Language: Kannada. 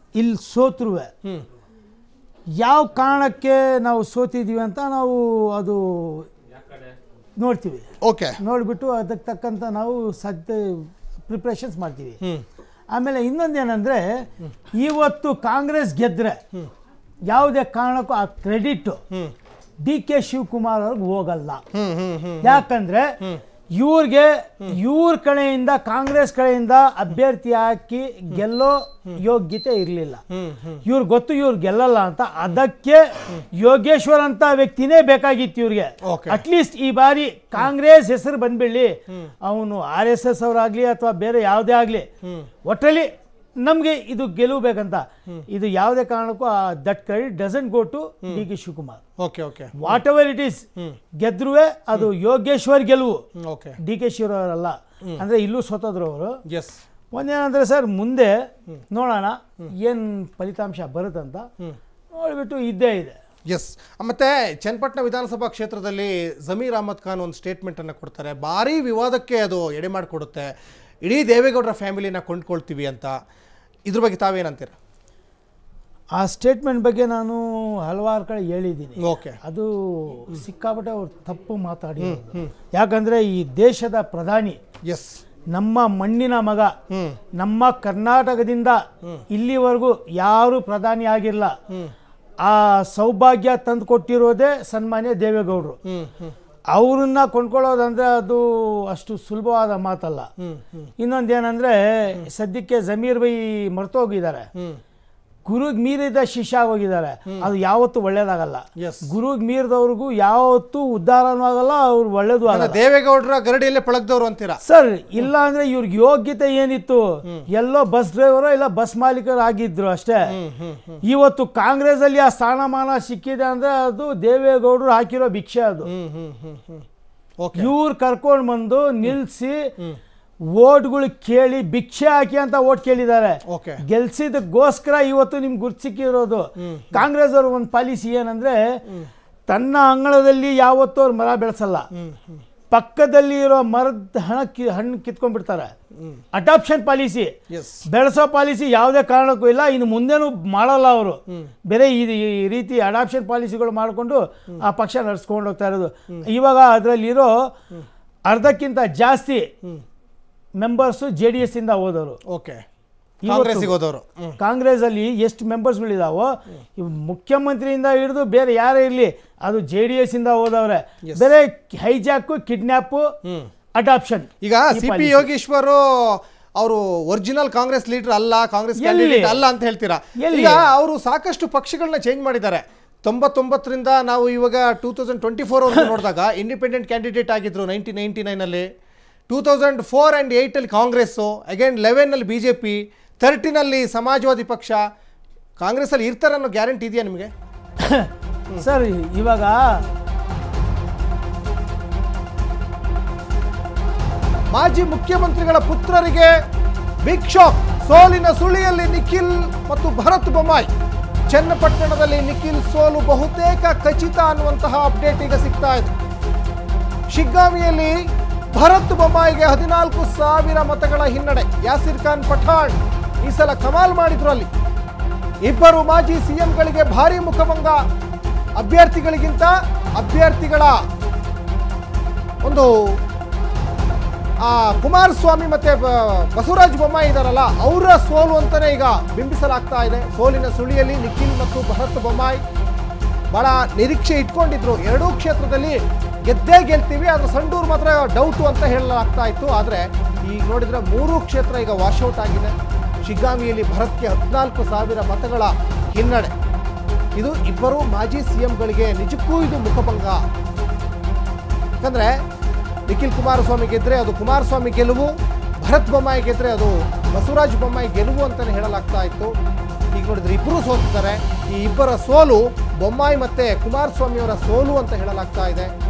ಇಲ್ಲಿ ಸೋತ್ರುವೆ ಹ್ಮ್ ಯಾವ ಕಾರಣಕ್ಕೆ ನಾವು ಸೋತಿದ್ದೀವಿ ಅಂತ ನಾವು ಅದು ನೋಡ್ತೀವಿ ಓಕೆ ನೋಡಿಬಿಟ್ಟು ಅದಕ್ಕೆ ತಕ್ಕಂಥ ನಾವು ಸಾಧ್ಯ ಪ್ರಿಪ್ರೇಷನ್ಸ್ ಮಾಡ್ತೀವಿ ಹ್ಮ್ ಆಮೇಲೆ ಇನ್ನೊಂದೇನೆಂದರೆ ಇವತ್ತು ಕಾಂಗ್ರೆಸ್ ಗೆದ್ದರೆ ಯಾವುದೇ ಕಾರಣಕ್ಕೂ ಆ ಕ್ರೆಡಿಟ್ ಹ್ಮ್ ಡಿ ಕೆ ಶಿವಕುಮಾರ್ ಅವ್ರಿಗೆ ಹೋಗಲ್ಲ ಹ್ಮ್ ಹ್ಮ್ ಹ್ಮ್ ಯಾಕಂದ್ರೆ ಇವ್ರಿಗೆ ಇವ್ರ ಕಡೆಯಿಂದ ಕಾಂಗ್ರೆಸ್ ಕಡೆಯಿಂದ ಅಭ್ಯರ್ಥಿ ಹಾಕಿ ಗೆಲ್ಲೋ ಯೋಗ್ಯತೆ ಇರಲಿಲ್ಲ ಹ್ಮ್ ಹ್ಮ್ ಇವ್ರು ಗೊತ್ತು ಇವ್ರು ಗೆಲ್ಲಲ್ಲ ಅಂತ ಅದಕ್ಕೆ ಯೋಗೇಶ್ವರ್ ಅಂತ ವ್ಯಕ್ತಿನೇ ಬೇಕಾಗಿತ್ತು ಇವ್ರಿಗೆ Okay. ಅಟ್ಲೀಸ್ಟ್ ಈ ಬಾರಿ ಕಾಂಗ್ರೆಸ್ ಹೆಸರು ಬಂದ್ಬಿಡ್ಲಿ ಅವನು ಆರ್ ಎಸ್ ಎಸ್ ಅವರಾಗ್ಲಿ ಅಥವಾ ಬೇರೆ ಯಾವುದೇ ಆಗಲಿ ಹ್ಮ್ ಒಟ್ಟಲ್ಲಿ ನಮಗೆ ಇದು ಗೆಲುವು ಬೇಕಂತ ಇದು ಯಾವುದೇ ಕಾರಣಕ್ಕೂ that credit doesn't go to D K Shivakumar okay okay whatever it is ಗೆದ್ರುವೆ ಅದು ಯೋಗೇಶ್ವರ್ ಗೆಲುವು ಓಕೆ ಡಿ ಕೆ ಶಿವರವರಲ್ಲ ಅಂದರೆ ಇಲ್ಲೂ ಸೋತದ್ರು ಅವರು ಎಸ್ ಒಂದೇನಂದ್ರೆ ಸರ್ ಮುಂದೆ ನೋಡೋಣ ಏನು ಫಲಿತಾಂಶ ಬರುತ್ತಂತ ಹ್ಮ್ ನೋಡಿಬಿಟ್ಟು ಇದ್ದೇ ಇದೆ ಎಸ್ ಮತ್ತೆ ಚನ್ನಪಟ್ಟಣ ವಿಧಾನಸಭಾ ಕ್ಷೇತ್ರದಲ್ಲಿ ಜಮೀರ್ ಅಹಮದ್ ಖಾನ್ ಒಂದು ಸ್ಟೇಟ್ಮೆಂಟನ್ನು ಕೊಡ್ತಾರೆ ಭಾರಿ ವಿವಾದಕ್ಕೆ ಅದು ಎಡೆ ಮಾಡಿಕೊಡುತ್ತೆ ಇಡೀ ದೇವೇಗೌಡರ ಫ್ಯಾಮಿಲಿನ ಕೊಂಡ್ಕೊಳ್ತೀವಿ ಅಂತ ಇದ್ರ ಬಗ್ಗೆ ತಾವೇನಂತೀರ ಆ ಸ್ಟೇಟ್ಮೆಂಟ್ ಬಗ್ಗೆ ನಾನು ಹಲವಾರು ಕಡೆ ಹೇಳಿದ್ದೀನಿ ಓಕೆ ಅದು ಸಿಕ್ಕಾಪಟ್ಟೆ ಅವ್ರು ತಪ್ಪು ಮಾತಾಡಿ ಯಾಕಂದರೆ ಈ ದೇಶದ ಪ್ರಧಾನಿ ಎಸ್ ನಮ್ಮ ಮಣ್ಣಿನ ಮಗ ಹ್ಮ್ ನಮ್ಮ ಕರ್ನಾಟಕದಿಂದ ಇಲ್ಲಿವರೆಗೂ ಯಾರು ಪ್ರಧಾನಿ ಆಗಿಲ್ಲ ಹ್ಮ್ ಆ ಸೌಭಾಗ್ಯ ತಂದು ಕೊಟ್ಟಿರೋದೇ ಸನ್ಮಾನ್ಯ ದೇವೇಗೌಡರು ಹ್ಮ್ ಹ್ಮ್ ಅವ್ರನ್ನ ಕೊಂಡ್ಕೊಳ್ಳೋದಂದ್ರೆ ಅದು ಅಷ್ಟು ಸುಲಭವಾದ ಮಾತಲ್ಲ ಹ್ಮ್ ಹ್ಮ್ ಇನ್ನೊಂದೇನೆಂದರೆ ಸದ್ಯಕ್ಕೆ ಜಮೀರ್ ಬೈ ಮರ್ತೋಗಿದ್ದಾರೆ ಹ್ಮ್ ಗುರುಗ್ ಮೀರಿದ ಶಿಷ್ಯ ಆಗೋಗಿದ್ದಾರೆ ಅದು ಯಾವತ್ತೂ ಒಳ್ಳೇದಾಗಲ್ಲ ಎಸ್ ಗುರುಗ್ ಮೀರಿದವ್ರಿಗೂ ಯಾವತ್ತೂ ಉದ್ಧಾರನೂ ಆಗಲ್ಲ ಅವ್ರು ಒಳ್ಳೇದು ಆಗಲ್ಲ ದೇವೇಗೌಡರ ಗರಡಿಯಲ್ಲೇ ಪಳಗ್ದವ್ರು ಅಂತೀರಾ ಸರ್ ಇಲ್ಲ ಅಂದ್ರೆ ಇವ್ರಿಗೆ ಯೋಗ್ಯತೆ ಏನಿತ್ತು ಎಲ್ಲೋ ಬಸ್ ಡ್ರೈವರೋ ಇಲ್ಲ ಬಸ್ ಮಾಲೀಕರು ಆಗಿದ್ರು ಅಷ್ಟೇ ಹ್ಮ್ ಹ್ಮ್ ಹ್ಮ್ ಇವತ್ತು ಕಾಂಗ್ರೆಸ್ ಅಲ್ಲಿ ಆ ಸ್ಥಾನಮಾನ ಸಿಕ್ಕಿದೆ ಅಂದ್ರೆ ಅದು ದೇವೇಗೌಡರು ಹಾಕಿರೋ ಭಿಕ್ಷೆ ಅದು ಹ್ಮ್ ಹ್ಮ್ ಹ್ಮ್ ಹ್ಮ್ ಓಕೆ ಇವ್ರು ಕರ್ಕೊಂಡು ಬಂದು ನಿಲ್ಸಿ ಓಟ್ಗಳು ಕೇಳಿ ಭಿಕ್ಷೆ ಹಾಕಿ ಅಂತ ಓಟ್ ಕೇಳಿದ್ದಾರೆ ಓಕೆ ಗೆಲ್ಸಿದಕ್ಕೋಸ್ಕರ ಇವತ್ತು ನಿಮ್ಗೆ ಗುರ್ತು ಸಿಕ್ಕಿರೋದು ಕಾಂಗ್ರೆಸ್ ಅವ್ರ ಒಂದು ಪಾಲಿಸಿ ಏನಂದ್ರೆ ತನ್ನ ಅಂಗಳದಲ್ಲಿ ಯಾವತ್ತೂ ಅವ್ರು ಮರ ಬೆಳೆಸಲ್ಲ ಹ್ಮ್ ಹ್ಮ್ ಪಕ್ಕದಲ್ಲಿ ಇರೋ ಮರದ ಹಣ ಕಿ ಹಣ್ಣು ಕಿತ್ಕೊಂಡ್ಬಿಡ್ತಾರೆ ಅಡಾಪ್ಷನ್ ಪಾಲಿಸಿ ಎಸ್ ಬೆಳೆಸೋ ಪಾಲಿಸಿ ಯಾವುದೇ ಕಾರಣಕ್ಕೂ ಇಲ್ಲ ಇನ್ನು ಮುಂದೇನು ಮಾಡಲ್ಲ ಅವರು ಬೇರೆ ಈ ಈ ರೀತಿ ಅಡಾಪ್ಷನ್ ಪಾಲಿಸಿಗಳು ಮಾಡಿಕೊಂಡು ಆ ಪಕ್ಷ ನಡ್ಸ್ಕೊಂಡು ಹೋಗ್ತಾ ಇರೋದು ಇವಾಗ ಅದರಲ್ಲಿರೋ ಅರ್ಧಕ್ಕಿಂತ ಜಾಸ್ತಿ ಮೆಂಬರ್ಸು ಜೆ ಡಿ ಎಸ್ ಇಂದ ಹೋದವರು ಓಕೆ ಕಾಂಗ್ರೆಸ್ಸಿಗೆ ಹೋದವರು ಹ್ಮ್ ಕಾಂಗ್ರೆಸ್ ಅಲ್ಲಿ ಎಷ್ಟು ಮೆಂಬರ್ಸ್ಗಳಿದಾವೋ ಇವ್ ಮುಖ್ಯಮಂತ್ರಿಯಿಂದ ಹಿಡಿದು ಬೇರೆ ಯಾರೇ ಇರಲಿ ಅದು ಜೆ ಡಿ ಎಸ್ ಇಂದ ಹೋದವ್ರೆ ಬೇರೆ ಹೈಜಾಕು ಕಿಡ್ನ್ಯಾಪು ಹ್ಮ್ ಅಡಾಪ್ಷನ್ ಈಗ ಸಿ ಪಿ ಯೋಗೇಶ್ವರು ಅವರು ಒರಿಜಿನಲ್ ಕಾಂಗ್ರೆಸ್ ಲೀಡರ್ ಅಲ್ಲ ಕಾಂಗ್ರೆಸ್ ಎಲ್ಲಿ? ಕ್ಯಾಂಡಿಡೇಟ್ ಅಲ್ಲ ಅಂತ ಹೇಳ್ತೀರಾ ಎಲ್ಲಿ? ಈಗ ಅವರು ಸಾಕಷ್ಟು ಪಕ್ಷಗಳನ್ನ ಚೇಂಜ್ ಮಾಡಿದ್ದಾರೆ ತೊಂಬತ್ತೊಂಬತ್ತರಿಂದ ನಾವು ಇವಾಗ ಟೂ ತೌಸಂಡ್ ಟ್ವೆಂಟಿ ಫೋರ್ ಅವ್ರನ್ನ ನೋಡಿದಾಗ ಇಂಡಿಪೆಂಡೆಂಟ್ ಕ್ಯಾಂಡಿಡೇಟ್ ಆಗಿದ್ರು ನೈನ್ಟೀನ್ ನೈಂಟಿ ನೈನಲ್ಲಿ ಟೂ ತೌಸಂಡ್ ಫೋರ್ ಆ್ಯಂಡ್ ಏಯ್ಟಲ್ಲಿ ಕಾಂಗ್ರೆಸ್ಸು ಅಗೇನ್ ಲೆವೆನ್ನಲ್ಲಿ ಬಿ ಜೆ ಪಿ ತರ್ಟಿನಲ್ಲಿ ಸಮಾಜವಾದಿ ಪಕ್ಷ ಕಾಂಗ್ರೆಸ್ಸಲ್ಲಿ ಇರ್ತಾರೆ ಅನ್ನೋ ಗ್ಯಾರಂಟಿ ಇದೆಯಾ ನಿಮಗೆ ಸರ್ ಇವಾಗ ಮಾಜಿ ಮುಖ್ಯಮಂತ್ರಿಗಳ ಪುತ್ರರಿಗೆ ಬಿಗ್ ಶಾಕ್ ಸೋಲಿನ ಸುಳಿಯಲ್ಲಿ ನಿಖಿಲ್ ಮತ್ತು ಭರತ್ ಬೊಮ್ಮಾಯಿ ಚನ್ನಪಟ್ಟಣದಲ್ಲಿ ನಿಖಿಲ್ ಸೋಲು ಬಹುತೇಕ ಖಚಿತ ಅನ್ನುವಂತಹ ಅಪ್ಡೇಟ್ ಈಗ ಸಿಗ್ತಾ ಇದೆ ಶಿಗ್ಗಾಮಿಯಲ್ಲಿ ಭರತ್ ಬೊಮ್ಮಾಯಿಗೆ ಹದಿನಾಲ್ಕು ಸಾವಿರ ಮತಗಳ ಹಿನ್ನಡೆ ಯಾಸಿರ್ ಖಾನ್ ಪಠಾಣ್ ಈ ಸಲ ಕಮಾಲ್ ಮಾಡಿದ್ರು ಅಲ್ಲಿ ಇಬ್ಬರು ಮಾಜಿ ಸಿಎಂಗಳಿಗೆ ಭಾರಿ ಮುಖಭಂಗ ಅಭ್ಯರ್ಥಿಗಳಿಗಿಂತ ಅಭ್ಯರ್ಥಿಗಳ ಒಂದು ಆ ಕುಮಾರಸ್ವಾಮಿ ಮತ್ತೆ ಬ- ಬಸವರಾಜ ಬೊಮ್ಮಾಯಿ ಇದಾರಲ್ಲ ಅವರ ಸೋಲು ಅಂತಾನೆ ಈಗ ಬಿಂಬಿಸಲಾಗ್ತಾ ಇದೆ ಸೋಲಿನ ಸುಳಿಯಲ್ಲಿ ನಿಖಿಲ್ ಮತ್ತು ಭರತ್ ಬೊಮ್ಮಾಯಿ ಬಹಳ ನಿರೀಕ್ಷೆ ಇಟ್ಕೊಂಡಿದ್ರು ಎರಡೂ ಕ್ಷೇತ್ರದಲ್ಲಿ ಗೆದ್ದೇ ಗೆಲ್ತೀವಿ ಆದ್ರೆ ಸಂಡೂರು ಮಾತ್ರ ಡೌಟು ಅಂತ ಹೇಳಲಾಗ್ತಾ ಇತ್ತು ಆದರೆ ಈಗ ನೋಡಿದ್ರೆ ಮೂರೂ ಕ್ಷೇತ್ರ ಈಗ ವಾಶೌಟ್ ಆಗಿದೆ ಶಿಗ್ಗಾಮಿಯಲ್ಲಿ ಭರತ್ಗೆ ಹದಿನಾಲ್ಕು ಸಾವಿರ ಮತಗಳ ಹಿನ್ನಡೆ ಇದು ಇಬ್ಬರು ಮಾಜಿ ಸಿ ಎಂಗಳಿಗೆ ನಿಜಕ್ಕೂ ಇದು ಮುಖಭಂಗ ಯಾಕಂದ್ರೆ ನಿಖಿಲ್ ಕುಮಾರಸ್ವಾಮಿ ಗೆದ್ರೆ ಅದು ಕುಮಾರಸ್ವಾಮಿ ಗೆಲುವು ಭರತ್ ಬೊಮ್ಮಾಯಿ ಗೆದ್ರೆ ಅದು ಬಸವರಾಜ ಬೊಮ್ಮಾಯಿ ಗೆಲುವು ಅಂತಾನೆ ಹೇಳಲಾಗ್ತಾ ಇತ್ತು ಈಗ ನೋಡಿದ್ರೆ ಇಬ್ಬರು ಸೋತಿದ್ದಾರೆ ಈ ಇಬ್ಬರ ಸೋಲು ಬೊಮ್ಮಾಯಿ ಮತ್ತೆ ಕುಮಾರಸ್ವಾಮಿ ಅವರ ಸೋಲು ಅಂತ ಹೇಳಲಾಗ್ತಾ ಇದೆ